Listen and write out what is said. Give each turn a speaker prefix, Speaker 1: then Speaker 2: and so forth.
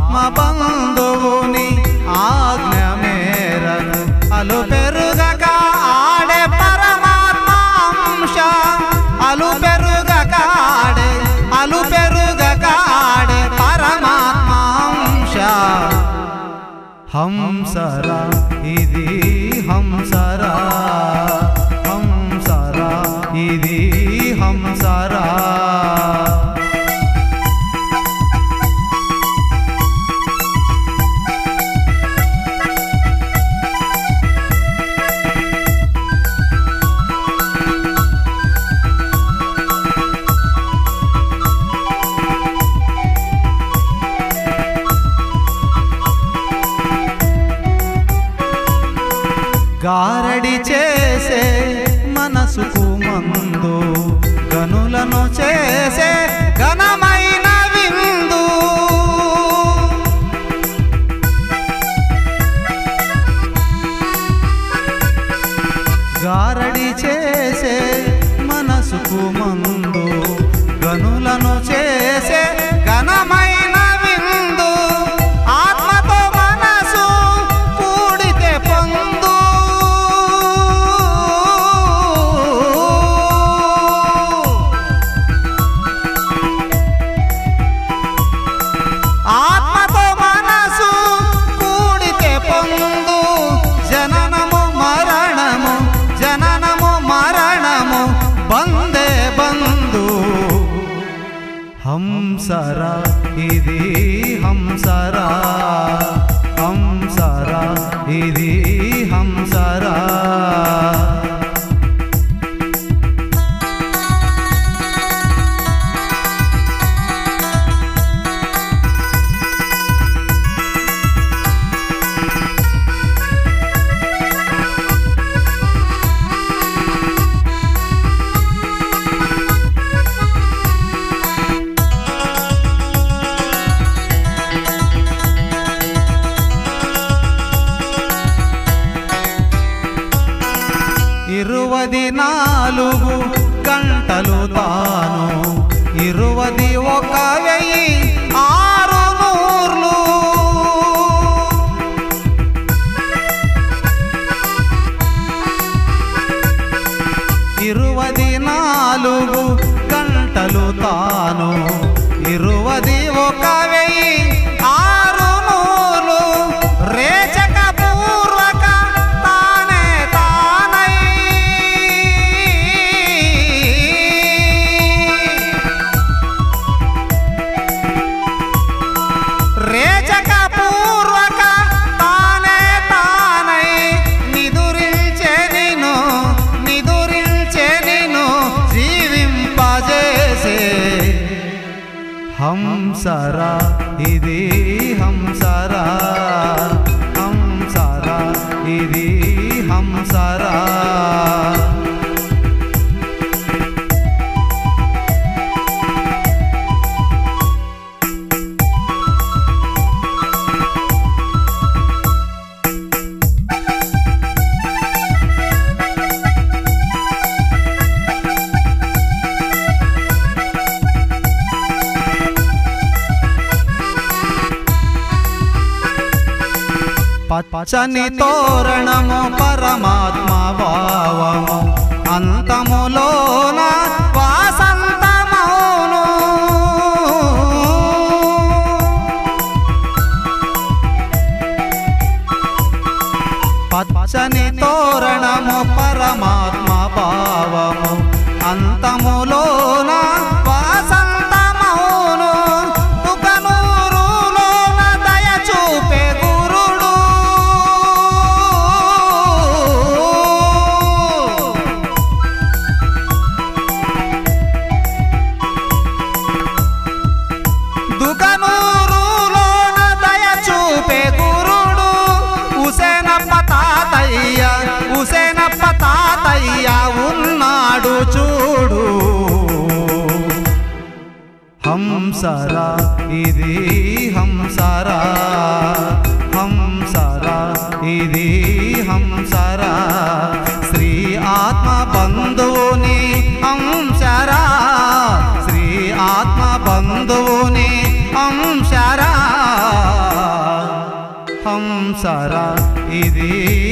Speaker 1: ఆత్మబంధువుని ఆజ్ఞ మేరకు అలు పెరుగక ఆడే పరమాత్మ అంశ అలు పెరుగక ఆడే అలు పెరుగక ఆడే పరమాత్మ అంశ హంసరా ఇది హంసరా హంసరా ఇది హంసరా గారడి చేసే మనసుకు మందు గనులను చేసే ఘనమైన విందు గారడి చేసే మనసుకు మందు గనులను చేసే ఘనమైన విందు ఆత్మతో మనసు కూడితే పొందు ఆత్మతో మనసు కూడితే పొందు జననము మరణము జననము మరణము బందే బంధు హంసరా ఇది హంసరా హంసరా ఇది హంసరా ఇరువది నాలుగు గంటలు తాను ఇరువది ఒక వెయ్యి ఆరు నూర్లు ఇరువది నాలుగు గంటలు తాను ఇరువది ఒక వెయ్యి ఆరు నూరు రేచక పూర్వక తానే తానై రేచక పూర్వక తానే తానై నిదురించే నిను నిదురించే నిను జీవింపజేసే హంసరా ఇది హంసరా హంసరా ఇది హంసరా పచ్చని తోరణము పరమాత్మ భావము అంతములోన వాసంతమౌను పచ్చని తోరణము పరమాత్మ భావము అంతములోన వాసంతమౌను తుకనూరులోన దయ చూపే గురుడు దుకనూరులోన దయ చూపే గురుడు ఉసేనప్ప తాతయ్య ఉసేనప్ప తాతయ్య ఉన్నాడు చూడు హంసరా ఇది హంసరా హంసరా ఇది హంసరా శ్రీ ఆత్మ బంధువుని అంశరా శ్రీ ఆత్మ బంధువుని అంశరా హంసరా ఇది